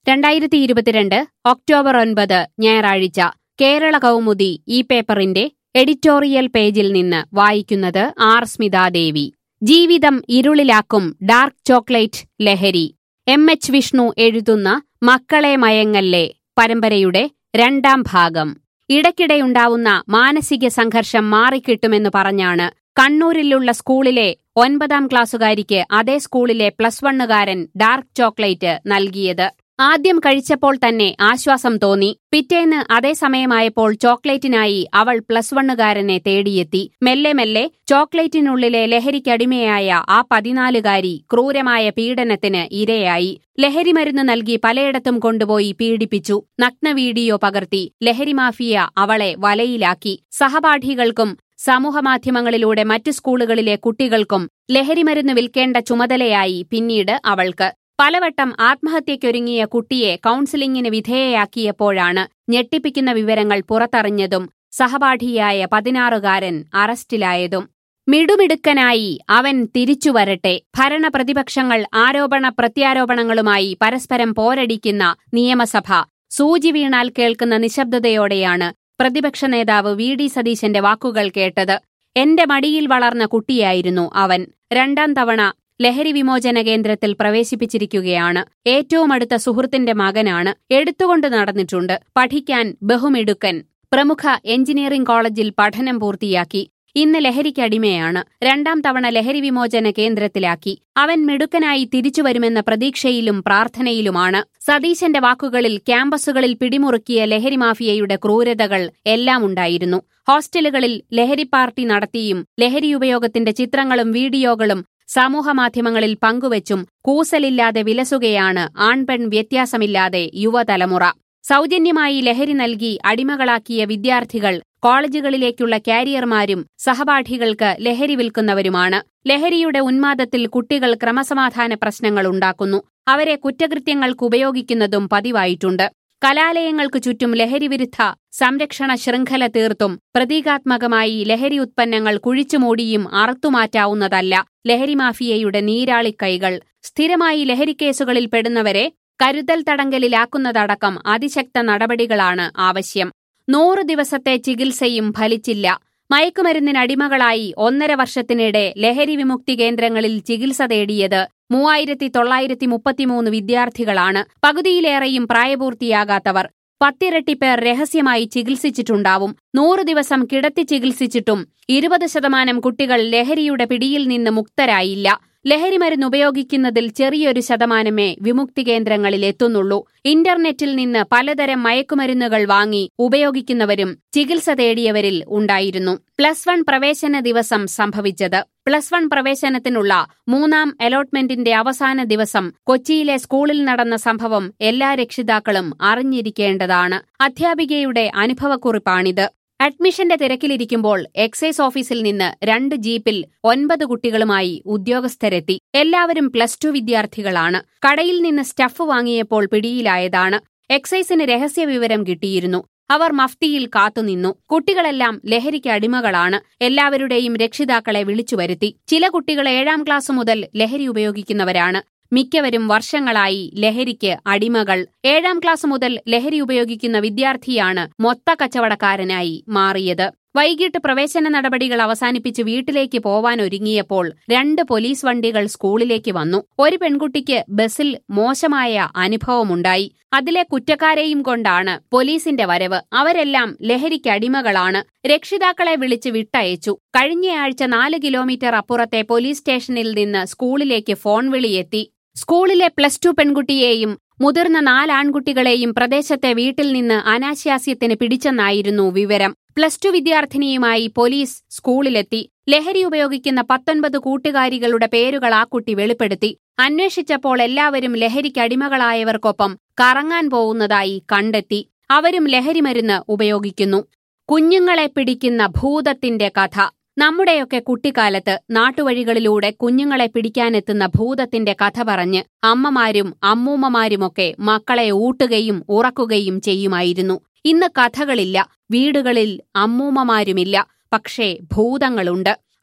രണ്ടായിരത്തി ഇരുപത്തിരണ്ട് ഒക്ടോബർ ഒൻപത് ഞായറാഴ്ച കേരള കൗമുദി ഈ പേപ്പറിന്റെ എഡിറ്റോറിയൽ പേജിൽ നിന്ന് വായിക്കുന്നത് ആർ സ്മിതാദേവി ജീവിതം ഇരുളിലാക്കും ഡാർക്ക് ചോക്ലേറ്റ് ലഹരി എം എച്ച് വിഷ്ണു എഴുതുന്ന മക്കളെ മയങ്ങല്ലേ പരമ്പരയുടെ രണ്ടാം ഭാഗം ഇടയ്ക്കിടെയുണ്ടാവുന്ന മാനസിക സംഘർഷം മാറിക്കിട്ടുമെന്ന് പറഞ്ഞാണ് കണ്ണൂരിലുള്ള സ്കൂളിലെ ഒൻപതാം ക്ലാസ്സുകാരിക്ക് അതേ സ്കൂളിലെ പ്ലസ് വണ്ണുകാരൻ ഡാർക്ക് ചോക്ലേറ്റ് നൽകിയത് ആദ്യം കഴിച്ചപ്പോൾ തന്നെ ആശ്വാസം തോന്നി പിറ്റേന്ന് അതേ സമയമായപ്പോൾ ചോക്ലേറ്റിനായി അവൾ പ്ലസ് വണ്ണുകാരനെ തേടിയെത്തി മെല്ലെ മെല്ലെ ചോക്ലേറ്റിനുള്ളിലെ ലഹരിക്കടിമയായ ആ പതിനാലുകാരി ക്രൂരമായ പീഡനത്തിന് ഇരയായി ലഹരിമരുന്ന് നൽകി പലയിടത്തും കൊണ്ടുപോയി പീഡിപ്പിച്ചു നഗ്ന വീഡിയോ പകർത്തി ലഹരി മാഫിയ അവളെ വലയിലാക്കി സഹപാഠികൾക്കും സമൂഹമാധ്യമങ്ങളിലൂടെ മറ്റു സ്കൂളുകളിലെ കുട്ടികൾക്കും ലഹരിമരുന്ന് വിൽക്കേണ്ട ചുമതലയായി പിന്നീട് അവൾക്ക് പലവട്ടം ആത്മഹത്യയ്ക്കൊരുങ്ങിയ കുട്ടിയെ കൌൺസിലിംഗിന് വിധേയയാക്കിയപ്പോഴാണ് ഞെട്ടിപ്പിക്കുന്ന വിവരങ്ങൾ പുറത്തറിഞ്ഞതും സഹപാഠിയായ പതിനാറുകാരൻ അറസ്റ്റിലായതും മിടുമിടുക്കനായി അവൻ തിരിച്ചുവരട്ടെ ഭരണപ്രതിപക്ഷങ്ങൾ ആരോപണ പ്രത്യാരോപണങ്ങളുമായി പരസ്പരം പോരടിക്കുന്ന നിയമസഭ സൂചി വീണാൽ കേൾക്കുന്ന നിശബ്ദതയോടെയാണ് പ്രതിപക്ഷ നേതാവ് വി ഡി സതീശന്റെ വാക്കുകൾ കേട്ടത് എന്റെ മടിയിൽ വളർന്ന കുട്ടിയായിരുന്നു അവൻ രണ്ടാം തവണ ലഹരി വിമോചന കേന്ദ്രത്തിൽ പ്രവേശിപ്പിച്ചിരിക്കുകയാണ് ഏറ്റവും അടുത്ത സുഹൃത്തിന്റെ മകനാണ് എടുത്തുകൊണ്ട് നടന്നിട്ടുണ്ട് പഠിക്കാൻ ബഹുമിടുക്കൻ പ്രമുഖ എഞ്ചിനീയറിംഗ് കോളേജിൽ പഠനം പൂർത്തിയാക്കി ഇന്ന് ലഹരിക്കടിമയാണ് രണ്ടാം തവണ ലഹരി വിമോചന കേന്ദ്രത്തിലാക്കി അവൻ മിടുക്കനായി തിരിച്ചുവരുമെന്ന പ്രതീക്ഷയിലും പ്രാർത്ഥനയിലുമാണ് സതീശന്റെ വാക്കുകളിൽ ക്യാമ്പസുകളിൽ പിടിമുറുക്കിയ ലഹരി മാഫിയയുടെ ക്രൂരതകൾ എല്ലാം ഉണ്ടായിരുന്നു ഹോസ്റ്റലുകളിൽ ലഹരി പാർട്ടി നടത്തിയും ലഹരി ഉപയോഗത്തിന്റെ ചിത്രങ്ങളും വീഡിയോകളും സമൂഹമാധ്യമങ്ങളിൽ പങ്കുവച്ചും കൂസലില്ലാതെ വിലസുകയാണ് ആൺപെൺ വ്യത്യാസമില്ലാതെ യുവതലമുറ സൗജന്യമായി ലഹരി നൽകി അടിമകളാക്കിയ വിദ്യാർത്ഥികൾ കോളേജുകളിലേക്കുള്ള കാരിയർമാരും സഹപാഠികൾക്ക് ലഹരി വിൽക്കുന്നവരുമാണ് ലഹരിയുടെ ഉന്മാദത്തിൽ കുട്ടികൾ ക്രമസമാധാന പ്രശ്നങ്ങൾ ഉണ്ടാക്കുന്നു അവരെ കുറ്റകൃത്യങ്ങൾക്ക് ഉപയോഗിക്കുന്നതും പതിവായിട്ടുണ്ട് കലാലയങ്ങൾക്ക് ചുറ്റും ലഹരിവിരുദ്ധ സംരക്ഷണ ശൃംഖല തീർത്തും പ്രതീകാത്മകമായി ലഹരി ഉത്പന്നങ്ങൾ കുഴിച്ചുമൂടിയും അറുത്തുമാറ്റാവുന്നതല്ല ലഹരി മാഫിയയുടെ നീരാളിക്കൈകൾ സ്ഥിരമായി ലഹരിക്കേസുകളിൽ പെടുന്നവരെ കരുതൽ തടങ്കലിലാക്കുന്നതടക്കം അതിശക്ത നടപടികളാണ് ആവശ്യം നൂറു ദിവസത്തെ ചികിത്സയും ഫലിച്ചില്ല മയക്കുമരുന്നിനടിമകളായി ഒന്നര വർഷത്തിനിടെ ലഹരി വിമുക്തി കേന്ദ്രങ്ങളിൽ ചികിത്സ തേടിയത് മൂവായിരത്തി തൊള്ളായിരത്തി മുപ്പത്തിമൂന്ന് വിദ്യാർത്ഥികളാണ് പകുതിയിലേറെയും പ്രായപൂർത്തിയാകാത്തവർ പത്തിരട്ടി പേർ രഹസ്യമായി ചികിത്സിച്ചിട്ടുണ്ടാവും നൂറു ദിവസം കിടത്തി ചികിത്സിച്ചിട്ടും ഇരുപത് ശതമാനം കുട്ടികൾ ലഹരിയുടെ പിടിയിൽ നിന്ന് മുക്തരായില്ല ലഹരിമരുന്ന് ഉപയോഗിക്കുന്നതിൽ ചെറിയൊരു ശതമാനമേ വിമുക്തി കേന്ദ്രങ്ങളിൽ എത്തുന്നുള്ളൂ ഇന്റർനെറ്റിൽ നിന്ന് പലതരം മയക്കുമരുന്നുകൾ വാങ്ങി ഉപയോഗിക്കുന്നവരും ചികിത്സ തേടിയവരിൽ ഉണ്ടായിരുന്നു പ്ലസ് വൺ പ്രവേശന ദിവസം സംഭവിച്ചത് പ്ലസ് വൺ പ്രവേശനത്തിനുള്ള മൂന്നാം അലോട്ട്മെന്റിന്റെ അവസാന ദിവസം കൊച്ചിയിലെ സ്കൂളിൽ നടന്ന സംഭവം എല്ലാ രക്ഷിതാക്കളും അറിഞ്ഞിരിക്കേണ്ടതാണ് അധ്യാപികയുടെ അനുഭവക്കുറിപ്പാണിത് അഡ്മിഷന്റെ തിരക്കിലിരിക്കുമ്പോൾ എക്സൈസ് ഓഫീസിൽ നിന്ന് രണ്ട് ജീപ്പിൽ ഒൻപത് കുട്ടികളുമായി ഉദ്യോഗസ്ഥരെത്തി എല്ലാവരും പ്ലസ് ടു വിദ്യാർത്ഥികളാണ് കടയിൽ നിന്ന് സ്റ്റഫ് വാങ്ങിയപ്പോൾ പിടിയിലായതാണ് എക്സൈസിന് രഹസ്യ വിവരം കിട്ടിയിരുന്നു അവർ മഫ്തിയിൽ കാത്തുനിന്നു കുട്ടികളെല്ലാം ലഹരിക്ക് അടിമകളാണ് എല്ലാവരുടെയും രക്ഷിതാക്കളെ വിളിച്ചുവരുത്തി ചില കുട്ടികൾ ഏഴാം ക്ലാസ് മുതൽ ലഹരി ഉപയോഗിക്കുന്നവരാണ് മിക്കവരും വർഷങ്ങളായി ലഹരിക്ക് അടിമകൾ ഏഴാം ക്ലാസ് മുതൽ ലഹരി ഉപയോഗിക്കുന്ന വിദ്യാർത്ഥിയാണ് മൊത്ത കച്ചവടക്കാരനായി മാറിയത് വൈകിട്ട് പ്രവേശന നടപടികൾ അവസാനിപ്പിച്ച് വീട്ടിലേക്ക് പോവാൻ ഒരുങ്ങിയപ്പോൾ രണ്ട് പോലീസ് വണ്ടികൾ സ്കൂളിലേക്ക് വന്നു ഒരു പെൺകുട്ടിക്ക് ബസ്സിൽ മോശമായ അനുഭവമുണ്ടായി അതിലെ കുറ്റക്കാരെയും കൊണ്ടാണ് പോലീസിന്റെ വരവ് അവരെല്ലാം ലഹരിക്കടിമകളാണ് രക്ഷിതാക്കളെ വിളിച്ച് വിട്ടയച്ചു കഴിഞ്ഞയാഴ്ച നാല് കിലോമീറ്റർ അപ്പുറത്തെ പോലീസ് സ്റ്റേഷനിൽ നിന്ന് സ്കൂളിലേക്ക് ഫോൺ വിളിയെത്തി സ്കൂളിലെ പ്ലസ് ടു പെൺകുട്ടിയെയും മുതിർന്ന നാലാൺകുട്ടികളെയും പ്രദേശത്തെ വീട്ടിൽ നിന്ന് അനാശാസ്യത്തിന് പിടിച്ചെന്നായിരുന്നു വിവരം പ്ലസ് ടു വിദ്യാർത്ഥിനിയുമായി പോലീസ് സ്കൂളിലെത്തി ലഹരി ഉപയോഗിക്കുന്ന പത്തൊൻപത് കൂട്ടുകാരികളുടെ പേരുകൾ ആ കുട്ടി വെളിപ്പെടുത്തി അന്വേഷിച്ചപ്പോൾ എല്ലാവരും ലഹരിക്കടിമകളായവർക്കൊപ്പം കറങ്ങാൻ പോകുന്നതായി കണ്ടെത്തി അവരും ലഹരിമരുന്ന് ഉപയോഗിക്കുന്നു കുഞ്ഞുങ്ങളെ പിടിക്കുന്ന ഭൂതത്തിന്റെ കഥ നമ്മുടെയൊക്കെ കുട്ടിക്കാലത്ത് നാട്ടുവഴികളിലൂടെ കുഞ്ഞുങ്ങളെ പിടിക്കാനെത്തുന്ന ഭൂതത്തിന്റെ കഥ പറഞ്ഞ് അമ്മമാരും അമ്മൂമ്മമാരുമൊക്കെ മക്കളെ ഊട്ടുകയും ഉറക്കുകയും ചെയ്യുമായിരുന്നു ഇന്ന് കഥകളില്ല വീടുകളിൽ അമ്മൂമ്മമാരുമില്ല പക്ഷേ ഭൂതങ്ങളുണ്ട്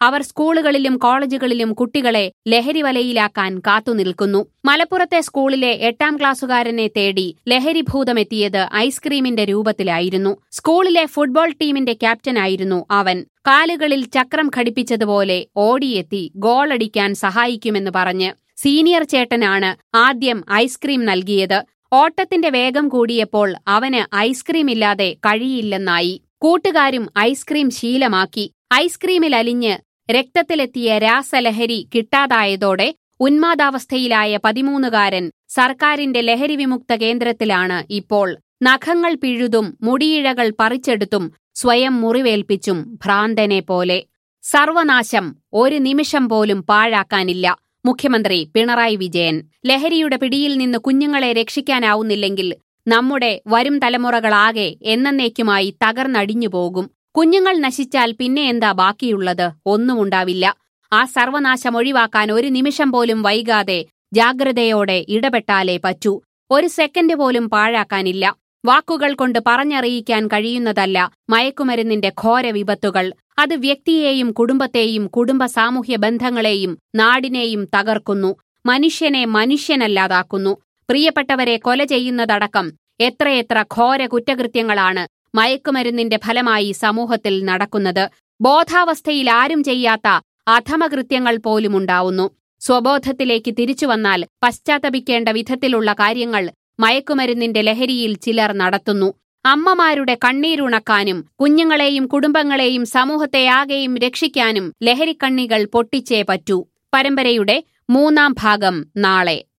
അവർ സ്കൂളുകളിലും കോളേജുകളിലും കുട്ടികളെ ലഹരി വലയിലാക്കാൻ കാത്തുനിൽക്കുന്നു മലപ്പുറത്തെ സ്കൂളിലെ എട്ടാം ക്ലാസ്സുകാരനെ തേടി ലഹരിഭൂതമെത്തിയത് ഐസ്ക്രീമിന്റെ രൂപത്തിലായിരുന്നു സ്കൂളിലെ ഫുട്ബോൾ ടീമിന്റെ ക്യാപ്റ്റനായിരുന്നു അവൻ കാലുകളിൽ ചക്രം ഘടിപ്പിച്ചതുപോലെ ഓടിയെത്തി ഗോളടിക്കാൻ സഹായിക്കുമെന്ന് പറഞ്ഞ് സീനിയർ ചേട്ടനാണ് ആദ്യം ഐസ്ക്രീം നൽകിയത് ഓട്ടത്തിന്റെ വേഗം കൂടിയപ്പോൾ അവന് ഐസ്ക്രീം ഇല്ലാതെ കഴിയില്ലെന്നായി കൂട്ടുകാരും ഐസ്ക്രീം ശീലമാക്കി ഐസ്ക്രീമിൽ അലിഞ്ഞ് രക്തത്തിലെത്തിയ രാസലഹരി കിട്ടാതായതോടെ ഉന്മാദാവസ്ഥയിലായ പതിമൂന്നുകാരൻ സർക്കാരിന്റെ ലഹരി വിമുക്ത കേന്ദ്രത്തിലാണ് ഇപ്പോൾ നഖങ്ങൾ പിഴുതും മുടിയിഴകൾ പറിച്ചെടുത്തും സ്വയം മുറിവേൽപ്പിച്ചും ഭ്രാന്തനെ പോലെ സർവനാശം ഒരു നിമിഷം പോലും പാഴാക്കാനില്ല മുഖ്യമന്ത്രി പിണറായി വിജയൻ ലഹരിയുടെ പിടിയിൽ നിന്ന് കുഞ്ഞുങ്ങളെ രക്ഷിക്കാനാവുന്നില്ലെങ്കിൽ നമ്മുടെ വരും തലമുറകളാകെ എന്നേക്കുമായി തകർന്നടിഞ്ഞു പോകും കുഞ്ഞുങ്ങൾ നശിച്ചാൽ പിന്നെ എന്താ ബാക്കിയുള്ളത് ഒന്നുമുണ്ടാവില്ല ആ സർവനാശം ഒഴിവാക്കാൻ ഒരു നിമിഷം പോലും വൈകാതെ ജാഗ്രതയോടെ ഇടപെട്ടാലേ പറ്റൂ ഒരു സെക്കൻഡ് പോലും പാഴാക്കാനില്ല വാക്കുകൾ കൊണ്ട് പറഞ്ഞറിയിക്കാൻ കഴിയുന്നതല്ല മയക്കുമരുന്നിന്റെ ഘോര വിപത്തുകൾ അത് വ്യക്തിയെയും കുടുംബത്തെയും കുടുംബ സാമൂഹ്യ ബന്ധങ്ങളെയും നാടിനെയും തകർക്കുന്നു മനുഷ്യനെ മനുഷ്യനല്ലാതാക്കുന്നു പ്രിയപ്പെട്ടവരെ കൊല ചെയ്യുന്നതടക്കം എത്രയെത്ര ഘോര കുറ്റകൃത്യങ്ങളാണ് മയക്കുമരുന്നിന്റെ ഫലമായി സമൂഹത്തിൽ നടക്കുന്നത് ബോധാവസ്ഥയിൽ ആരും ചെയ്യാത്ത അധമകൃത്യങ്ങൾ പോലുമുണ്ടാവുന്നു സ്വബോധത്തിലേക്ക് തിരിച്ചുവന്നാൽ പശ്ചാത്തപിക്കേണ്ട വിധത്തിലുള്ള കാര്യങ്ങൾ മയക്കുമരുന്നിന്റെ ലഹരിയിൽ ചിലർ നടത്തുന്നു അമ്മമാരുടെ കണ്ണീരുണക്കാനും കുഞ്ഞുങ്ങളെയും കുടുംബങ്ങളെയും സമൂഹത്തെയാകെയും രക്ഷിക്കാനും ലഹരിക്കണ്ണികൾ പൊട്ടിച്ചേ പറ്റൂ പരമ്പരയുടെ മൂന്നാം ഭാഗം നാളെ